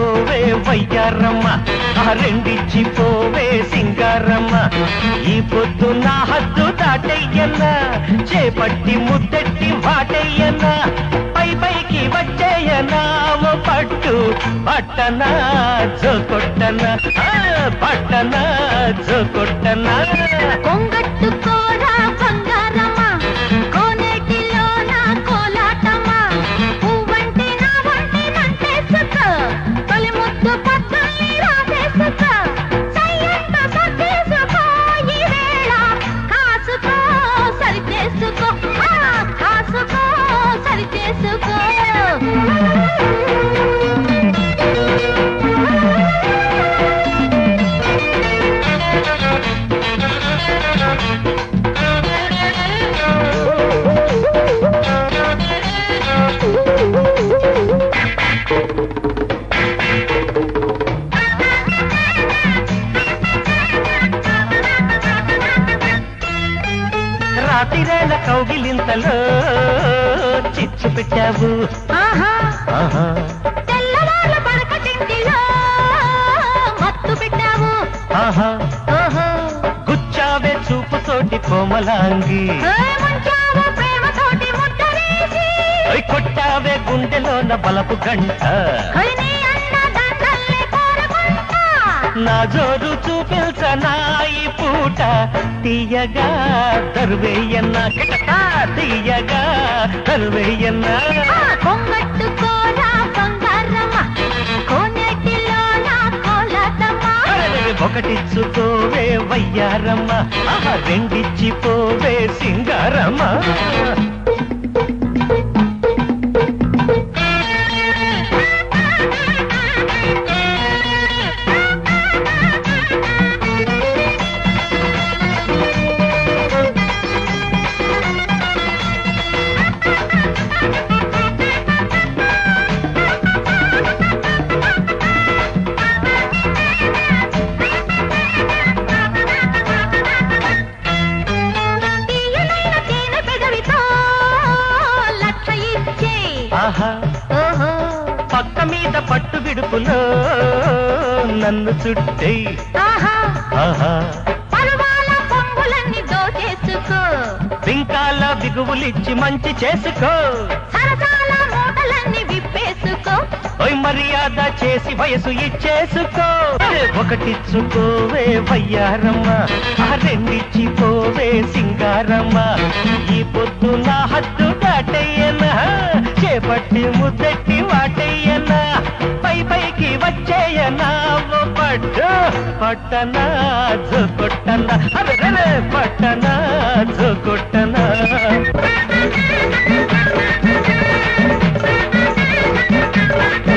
పోవే వయ్యారమ్మ ఆ రెండిచ్చి పోవే సింగారమ్మ ఈ పొద్దు నా హద్దు దాటయ్యన్న చేపట్టి ముద్దెట్టి వాటయ్యన్న పై పైకి వచ్చేయనా ఓ పట్టు పట్టన జోకొట్టన ఆ, పట్టన జోకొట్టన కొంగట్టుకోరా బంగారమా కోనేటిలో నా కోలాటమా పువ్వంటి నా వంటి నంటేసుకో తొలి ముద్దు పక్కల్ని రాసేసుకో సయ్యంత సర్దేసుకో ఈ వేళ కాసుకో సరి చేసుకో ఆ, కాసుకో సరి చేసుకో రాతిరేల కౌగిలింతలో చిచ్చు పెట్టావు ఆహా ఆహా తెల్లవార్ల పడక తిండిలో మత్తు పెట్టావు ఆహా ఓహో గుచ్చావే చూపుతోటి కోమలాంగి ఏ ముంచావు ప్రేమతోటి ముద్దరేసి ఓయ్ కొట్టావే గుండెలోన బలపు గంట ఓయ్ నీ అన్న దండల్లే కోరకుంటా నా జోరు చూపించనా ఈ పూట తీయగా దరువేయన్నా కిటకా తీయగా దరువేయన్నా ఆ కొంగట్టుకోరా బంగారమ్మ కోనేటిలో నా కోలాటమ్మ అరే, ఒకటిచ్చుకోవే వయ్యారమ్మ ఆహా రెండిచ్చి పోవే సింగారమ్మ తీయనైన తేనె పెదవితో లక్ష ఇచ్చే ఆహా ఓహో పక్క మీద పట్టు విడుపులో నన్ను చుట్టే ఆహా ఆహా పరువాల పొంగులన్నీ దోచేసుకో బింకాల బిగువులిచ్చి మంచి చేసుకో సరసాల మూటలన్నీ విప్పేసుకో ఓయ్ మర్యాద చేసి వయసు ఇచ్చేసుకో అరే, ఒకటిచ్చుకోవే వయ్యారమ్మ ఆ రెండిచ్చి పోవే సింగారమ్మ ఈ పొద్దు నా హద్దు దాటయ్యనా చేపట్టి ముద్దెట్టి వాటయ్యనా పై పైకి వచ్చేయనా ఓ పట్టు పట్టనా జొకొట్టనా అరే రే, పట్టనా జొకొట్టనా ఆ